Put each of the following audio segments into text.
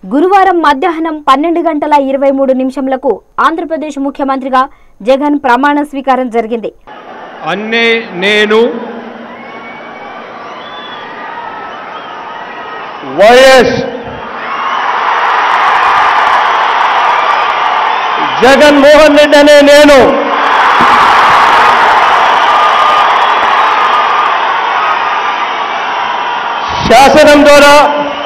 గురువారం మధ్యాహ్నం పన్నెండు గంటల ఇరవై మూడు నిమిషంలకు ఆంధ్రప్రదేశ్ ముఖ్యమంత్రిగా జగన్ ప్రమాణ స్వీకారం జరిగింది అన్నే నేను వైఎస్ జగన్మోహన్ రెడ్డి అనే నేను శాసనం ద్వారా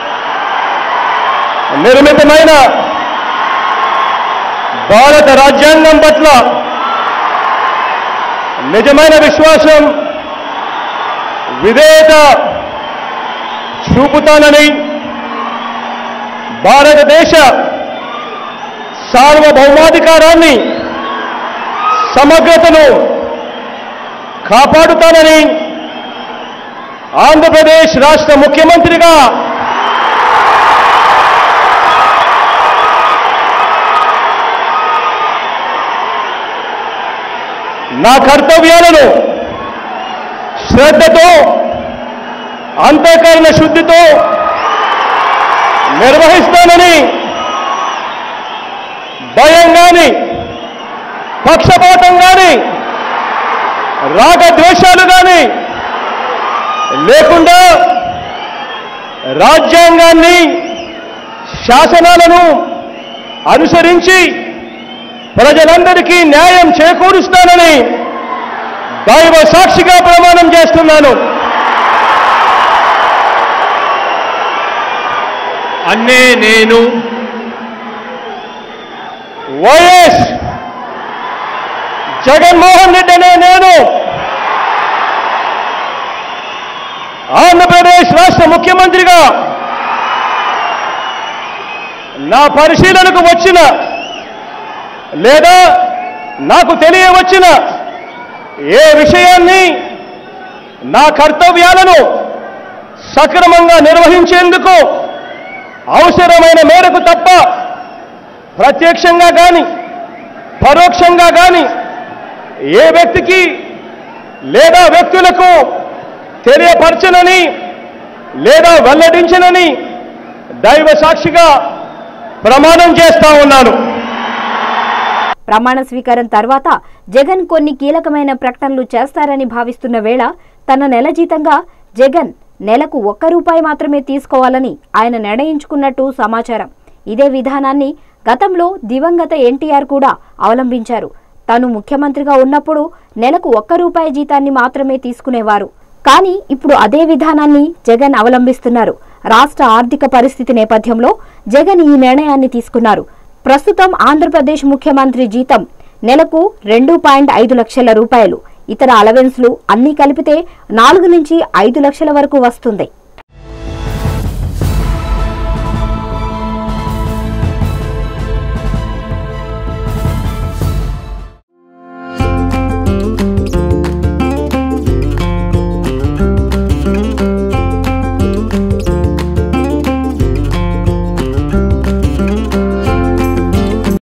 నిర్మితమైన భారత రాజ్యాంగం పట్ల నిజమైన విశ్వాసం విధేయత చూపుతానని భారతదేశ సార్వభౌమాధికారాన్ని సమగ్రతను కాపాడుతానని ఆంధ్రప్రదేశ్ రాష్ట్ర ముఖ్యమంత్రిగా నా కర్తవ్యాలను శ్రద్ధతో అంతఃకరణ శుద్ధితో నిర్వహిస్తానని భయం గాని పక్షపాతం గాని రాగద్వేషాలు గాని లేకుండా రాజ్యాంగాన్ని శాసనాలను అనుసరించి ప్రజలందరికీ న్యాయం చేకూరుస్తానని దైవ సాక్షిగా ప్రమాణం చేస్తున్నాను అన్నే నేను వైఎస్ జగన్మోహన్ రెడ్డి అనే నేను ఆంధ్రప్రదేశ్ రాష్ట్ర ముఖ్యమంత్రిగా నా పరిశీలనకు వచ్చిన లేదా నాకు తెలియవచ్చిన ఏ విషయాన్ని నా కర్తవ్యాలను సక్రమంగా నిర్వహించేందుకు అవసరమైన మేరకు తప్ప ప్రత్యక్షంగా కానీ పరోక్షంగా కానీ ఏ వ్యక్తికి లేదా వ్యక్తులకు తెలియపరచనని లేదా వెల్లడించనని దైవ సాక్షిగా ప్రమాణం చేస్తా ఉన్నాను ప్రమాణ స్వీకారం తర్వాత జగన్ కొన్ని కీలకమైన ప్రకటనలు చేస్తారని భావిస్తున్న వేళ తన నెల జీతంగా జగన్ నెలకు ఒక్క రూపాయి మాత్రమే తీసుకోవాలని ఆయన నిర్ణయించుకున్నట్టు సమాచారం ఇదే విధానాన్ని గతంలో దివంగత ఎన్టీఆర్ కూడా అవలంబించారు తాను ముఖ్యమంత్రిగా ఉన్నప్పుడు నెలకు ఒక్క రూపాయి జీతాన్ని మాత్రమే తీసుకునేవారు కానీ ఇప్పుడు అదే విధానాన్ని జగన్ అవలంబిస్తున్నారు రాష్ట్ర ఆర్థిక పరిస్థితి నేపథ్యంలో జగన్ ఈ నిర్ణయాన్ని తీసుకున్నారు ప్రస్తుతం ఆంధ్రప్రదేశ్ ముఖ్యమంత్రి జీతం నెలకు రెండు పాయింట్ ఐదు లక్షల రూపాయలు ఇతర అలవెన్స్లు అన్నీ కలిపితే నాలుగు నుంచి ఐదు లక్షల వరకు వస్తుంది